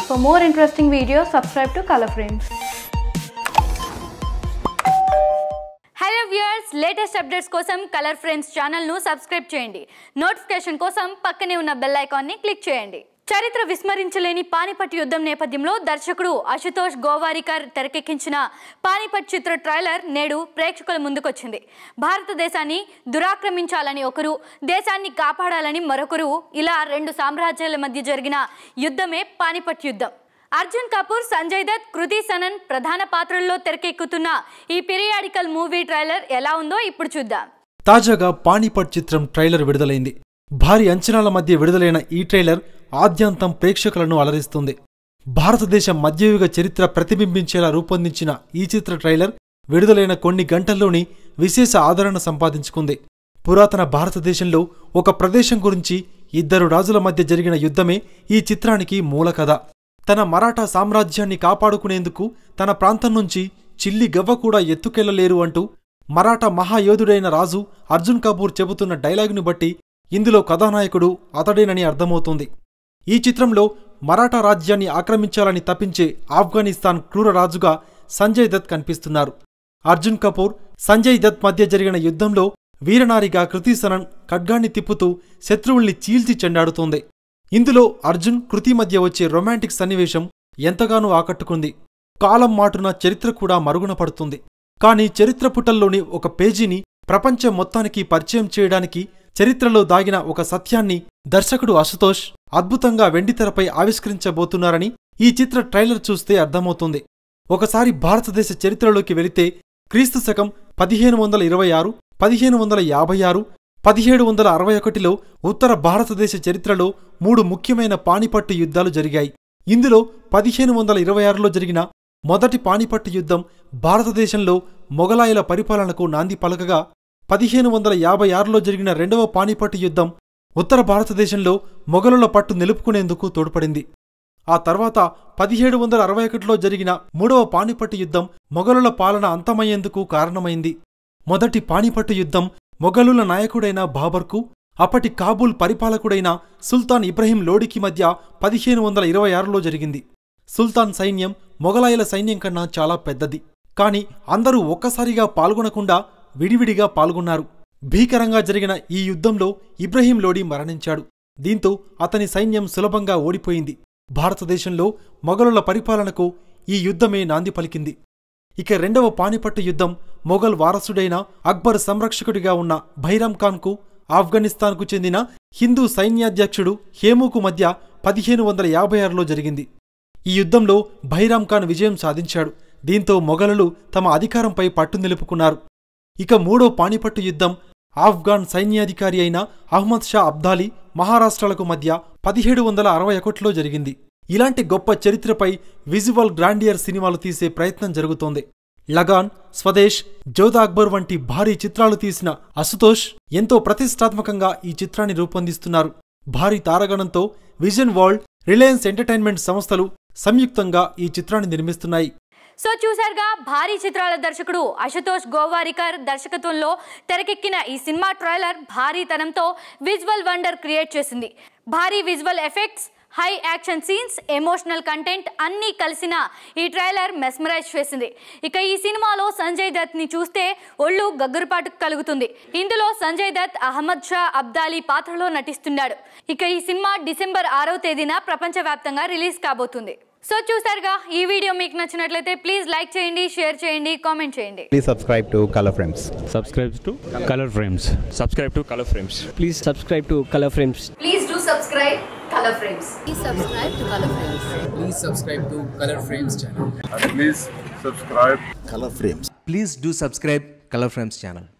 For more interesting videos, subscribe to Color Frames. Hello viewers latest updates కోసం Color Frames ఛానల్ను subscribe చేయండి notification కోసం పక్కనే ఉన్న బెల్ ఐకాన్ని క్లిక్ చేయండి చరిత్ర విస్మరించలేని పానిపట్ యుద్ధం నేపథ్యంలో దర్శకుడు అశుతోష్ గోవారికర్ తెరకెక్కించిన పానిపట్ చిత్ర ట్రైలర్ నేడు ప్రేక్షకుల ముందుకొచ్చింది భారతదేశాన్ని దురాక్రమించాలని ఒకరు దేశాన్ని కాపాడాలని మరొకరు ఇలా రెండు సామ్రాజ్యాల మధ్య జరిగిన యుద్ధమే పానిపట్ యుద్ధం అర్జున్ కపూర్ సంజయ్ దత్ కృతి సనన్ ప్రధాన పాత్రల్లో తెరకెక్కుతున్న ఈ పీరియాడికల్ మూవీ ట్రైలర్ ఎలా ఉందో ఇప్పుడు చూద్దాం తాజాగా పానీపట్ చిత్రం ట్రైలర్ విడుదలైంది భారీ అంచనాల మధ్య విడుదలైన ఈ ట్రైలర్ ఆద్యంతం ప్రేక్షకులను అలరిస్తుంది భారతదేశ మధ్యయుగ చరిత్ర ప్రతిబింబించేలా రూపొందించిన ఈ చిత్ర ట్రైలర్ విడుదలైన కొన్ని గంటల్లోని విశేష ఆదరణ సంపాదించుకుంది పురాతన భారతదేశంలో ఒక ప్రదేశం గురించి ఇద్దరు రాజుల మధ్య జరిగిన యుద్ధమే ఈ చిత్రానికి మూల కథ తన మరాఠా సామ్రాజ్యాన్ని కాపాడుకునేందుకు తన ప్రాంతం నుంచి చిల్లి గవ్వ కూడా ఎత్తుకెళ్లలేరు అంటూ మరాఠా మహాయోధుడైన రాజు అర్జున్ కపూర్ చెబుతున్న డైలాగుని బట్టి ఇందులో కథానాయకుడు అతడేనని అర్థమవుతోంది ఈ చిత్రంలో మరాఠా రాజ్యాన్ని ఆక్రమించాలని తప్పించే ఆఫ్ఘనిస్తాన్ క్రూర రాజుగా సంజయ్ దత్ కనిపిస్తున్నారు అర్జున్ కపూర్ సంజయ్ దత్ మధ్య జరిగిన యుద్ధంలో వీరనారిగా కృతి సనన్ ఖడ్గాన్ని తిప్పుతూ శత్రువుల్ని చీల్చి చెండాడుతోంది ఇందులో అర్జున్ కృతి మధ్య వచ్చే రొమాంటిక్ సన్నివేశం ఎంతగానో ఆకట్టుకుంది కాలం మాటున చరిత్ర కూడా మరుగున పడుతుంది కాని చరిత్ర పుటల్లోని ఒక పేజీని ప్రపంచం మొత్తానికి పరిచయం చేయడానికి చరిత్రలో దాగిన ఒక సత్యాన్ని దర్శకుడు అశుతోష్ అద్భుతంగా వెండితెరపై ఆవిష్కరించబోతున్నారని ఈ చిత్ర ట్రైలర్ చూస్తే అర్థమవుతుంది ఒకసారి భారతదేశ చరిత్రలోకి వెళితే క్రీస్తు శకం పదిహేను వందల ఇరవై ఆరు పదిహేను వందల యాభై ఆరు పదిహేడు వందల అరవై ఒకటిలో ఉత్తర భారతదేశ చరిత్రలో మూడు ముఖ్యమైన పానిపట్టు యుద్ధాలు జరిగాయి ఇందులో పదిహేను వందల ఇరవై ఆరులో జరిగిన మొదటి పానిపట్టు యుద్ధం భారతదేశంలో మొఘలాయుల పరిపాలనకు నాంది పలకగా పదిహేను వందల యాభై ఆరులో జరిగిన రెండవ పానిపట్టు యుద్ధం ఉత్తర భారతదేశంలో మొఘలుల పట్టు నిలుపుకునేందుకు తోడ్పడింది ఆ తర్వాత పదిహేడు వందల అరవై ఒకటిలో జరిగిన మూడవ పానిపట్టు యుద్ధం మొఘలుల పాలన అంతమయ్యేందుకు కారణమైంది మొదటి పానిపట్టు యుద్ధం మొఘలుల నాయకుడైన బాబర్కు అప్పటి కాబూల్ పరిపాలకుడైన సుల్తాన్ ఇబ్రహీం లోడికి మధ్య పదిహేను వందల ఇరవై ఆరులో జరిగింది సుల్తాన్ సైన్యం మొఘలాయుల సైన్యం కన్నా చాలా పెద్దది కాని అందరూ ఒక్కసారిగా పాల్గొనకుండా విడివిడిగా పాల్గొన్నారు భీకరంగా జరిగిన ఈ యుద్ధంలో ఇబ్రహీం లోడి మరణించాడు దీంతో అతని సైన్యం సులభంగా ఓడిపోయింది భారతదేశంలో మొఘలుల పరిపాలనకు ఈ యుద్ధమే నాంది పలికింది ఇక రెండవ పానిపట్టు యుద్ధం మొఘల్ వారసుడైన అక్బర్ సంరక్షకుడిగా ఉన్న భైరామ్ ఖాన్కు ఆఫ్ఘనిస్తాన్కు చెందిన హిందూ సైన్యాధ్యక్షుడు హేముకు మధ్య పదిహేను వందల యాభై ఆరులో జరిగింది ఈ యుద్ధంలో భైరామ్ ఖాన్ విజయం సాధించాడు దీంతో మొఘలులు తమ అధికారంపై పట్టు నిలుపుకున్నారు ఇక మూడో పానిపట్టు యుద్ధం ఆఫ్ఘాన్ సైన్యాధికారి అయిన అహ్మద్ షా అబ్దాలీ మహారాష్ట్రలకు మధ్య పదిహేడు వందల అరవై ఒకటిలో జరిగింది ఇలాంటి గొప్ప చరిత్రపై విజువల్ గ్రాండియర్ సినిమాలు తీసే ప్రయత్నం జరుగుతోంది లగాన్ స్వదేశ్ జోధా అక్బర్ వంటి భారీ చిత్రాలు తీసిన అశుతోష్ ఎంతో ప్రతిష్టాత్మకంగా ఈ చిత్రాన్ని రూపొందిస్తున్నారు భారీ తారగణంతో విజన్ వరల్డ్ రిలయన్స్ ఎంటర్టైన్మెంట్ సంస్థలు సంయుక్తంగా ఈ చిత్రాన్ని నిర్మిస్తున్నాయి సో చూశారుగా భారీ చిత్రాల దర్శకుడు అశుతోష్ గోవారికర్ దర్శకత్వంలో తెరకెక్కిన ఈ సినిమా ట్రైలర్ భారీతనంతో విజువల్ వండర్ క్రియేట్ చేసింది భారీ visual effects high action scenes emotional content అన్నీ కలిసిన ఈ ట్రైలర్ మెస్మరైజ్ చేసింది ఇక ఈ సినిమాలో సంజయ్ దత్ ని చూస్తే ఒళ్ళు గగ్గురుపాటు కలుగుతుంది ఇందులో సంజయ్ దత్ అహ్మద్ షా అబ్దాలీ పాత్రలో నటిస్తున్నాడు ఇక ఈ సినిమా డిసెంబర్ ఆరో తేదీన ప్రపంచవ్యాప్తంగా రిలీజ్ కాబోతుంది సో చూసారుగా ఈ వీడియో మీకు నచ్చినట్లయితే ప్లీజ్ లైక్ చేయండి షేర్ చేయండి కామెంట్ చేయండి Please subscribe to Color Frames. subscribe to color frames subscribe to color frames please subscribe to Color Frames. Please do subscribe Color Frames Please subscribe to Color Frames. please subscribe to Color Frames channel. and please subscribe Color Frames. Please do subscribe Color Frames channel.